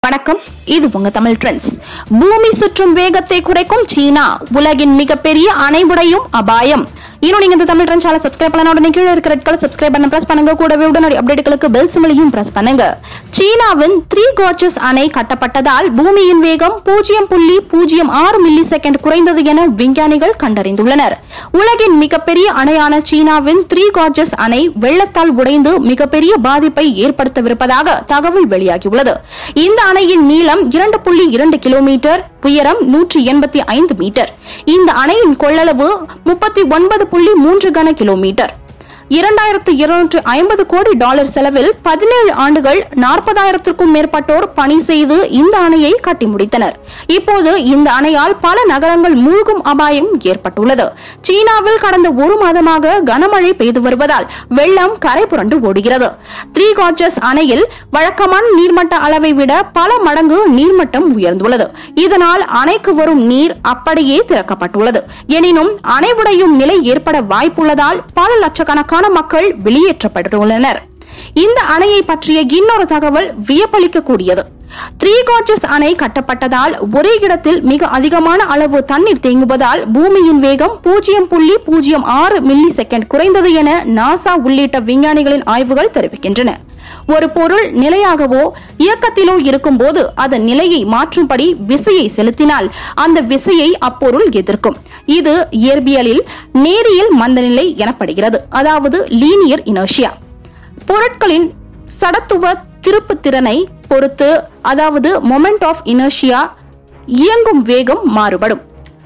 வணக்கம் இது உங்க தமிழ் ட்ரெண்ட்ஸ் பூமி சுற்றும் வேகத்தை குறைக்கும் சீனா உலகின் மிகப்பெரிய அணை உடையும் அபாயம் இன்னும் நீங்க இந்த தமிழ் ட்ரெண்ட் சேனல் சப்ஸ்கிரைப் பண்ண உடனே கீழே இருக்கிற ரெட் கலர் சப்ஸ்கிரைப் பண்ண பிரஸ் பண்ணுங்க கூடவே உடனடி அப்டேட்டுகளுக்கு பெல் சிமிலையும் பிரஸ் பண்ணுங்க சீனாவின் த்ரீ கார்ஜஸ் அணை கட்டப்பட்டதால் பூமியின் வேகம் பூஜ்ஜியம் புள்ளி பூஜ்ஜியம் ஆறு மில்லி செகண்ட் குறைந்தது என விஞ்ஞானிகள் கண்டறிந்துள்ளனர் உலகின் மிகப்பெரிய அணையான சீனாவின் த்ரீ கார்ஜஸ் அணை வெள்ளத்தால் உடைந்து மிகப்பெரிய பாதிப்பை ஏற்படுத்தவிருப்பதாக தகவல் வெளியாகியுள்ளது இந்த அணையின் நீளம் இரண்டு புள்ளி இரண்டு கிலோமீட்டர் உயரம் நூற்றி எண்பத்தி ஐந்து மீட்டர் இந்த அணையின் கொள்ளளவு முப்பத்தி ஒன்பது புள்ளி மூன்று கன கிலோமீட்டர் இரண்டாயிரத்து இருநூற்று ஐம்பது கோடி டாலர் செலவில் பதினேழு ஆண்டுகள் நாற்பதாயிரத்திற்கும் மேற்பட்டோர் பணி செய்து இந்த அணையை கட்டி முடித்தனர் இப்போது இந்த அணையால் பல நகரங்கள் மூழ்கும் அபாயம் ஏற்பட்டுள்ளது சீனாவில் கடந்த ஒரு மாதமாக கனமழை பெய்து வருவதால் வெள்ளம் கரை புரண்டு ஓடுகிறது த்ரீ கார்ஜஸ் அணையில் வழக்கமான நீர்மட்ட அளவை விட பல மடங்கு நீர்மட்டம் உயர்ந்துள்ளது இதனால் அணைக்கு வரும் நீர் அப்படியே திறக்கப்பட்டுள்ளது எனினும் அணை உடையும் நிலை ஏற்பட வாய்ப்புள்ளதால் பல லட்சக்கணக்கான மக்கள் வெளியேற்றப்பட்டுள்ளனர் இந்த அணையை பற்றிய இன்னொரு தகவல் வியப்பளிக்கக்கூடியது த்ரீ கார்ஜஸ் அணை கட்டப்பட்டதால் ஒரே இடத்தில் மிக அதிகமான அளவு தண்ணீர் தேங்குவதால் பூமியின் வேகம் பூஜ்ஜியம் புள்ளி பூஜ்ஜியம் ஆறு மில்லி செகண்ட் குறைந்தது என நாசா உள்ளிட்ட விஞ்ஞானிகளின் ஆய்வுகள் தெரிவிக்கின்றன ஒரு பொருள் நிலையாகவோ இயக்கத்திலோ இருக்கும்போது அதன் நிலையை மாற்றும்படி விசையை செலுத்தினால் அந்த விசையை அப்பொருள் எதிர்க்கும் இது இயற்பியலில் நேரியல் மந்தநிலை எனப்படுகிறது அதாவது லீனியர் இனர்ஷியா பொருட்களின் சடத்துவ திருப்பு திறனை பொறுத்து அதாவது மொமெண்ட் ஆஃப் இனர்ஷியா இயங்கும் வேகம் மாறுபடும்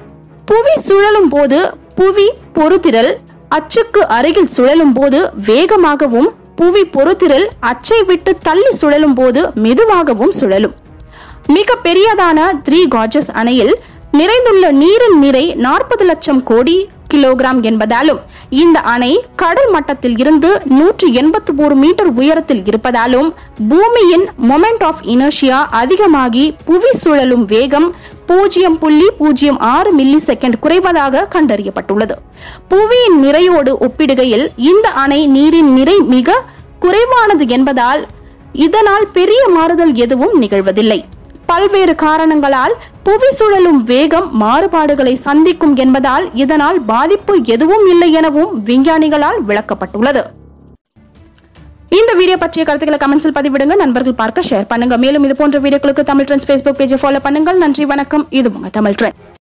புவி சுழலும் போது புவி பொறுத்திரல் அச்சுக்கு அருகில் சுழலும் போது வேகமாகவும் புவி பொறுத்திரல் அச்சை விட்டு தள்ளி சுழலும் போது மெதுவாகவும் சுழலும் மிக பெரியதான த்ரீ கார்ஜஸ் அணையில் நிறைந்துள்ள நீரின் நிறை நாற்பது லட்சம் கோடி கிலோகிராம் என்பதாலும் இந்த அணை கடல் மட்டத்தில் இருந்து நூற்று எண்பத்தி ஒரு மீட்டர் உயரத்தில் இருப்பதாலும் பூமியின் மொமெண்ட் ஆஃப் இனர்ஷியா அதிகமாகி புவி சுழலும் வேகம் பூஜ்ஜியம் புள்ளி பூஜ்ஜியம் ஆறு மில்லி செகண்ட் குறைவதாக கண்டறியப்பட்டுள்ளது புவியின் நிறையோடு ஒப்பிடுகையில் இந்த அணை நீரின் நிறை மிக குறைவானது என்பதால் இதனால் பெரிய மாறுதல் எதுவும் நிகழ்வதில்லை பல்வேறு காரணங்களால் புவி சுழலும் வேகம் மாறுபாடுகளை சந்திக்கும் என்பதால் இதனால் பாதிப்பு எதுவும் இல்லை எனவும் விஞ்ஞானிகளால் விளக்கப்பட்டுள்ளது இந்த வீடியோ பற்றிய கருத்துக்களை கமெண்ட்ஸில் பதிவிடுங்க நண்பர்கள் பார்க்க ஷேர் பண்ணுங்க மேலும் இது போன்ற வீடியோக்களுக்கு தமிழ் ட்ரெண்ட்ஸ் ஃபேஸ்புக் பேஜை ஃபாலோ பண்ணுங்கள் நன்றி வணக்கம் இது உங்க தமிழ் ட்ரெண்ட்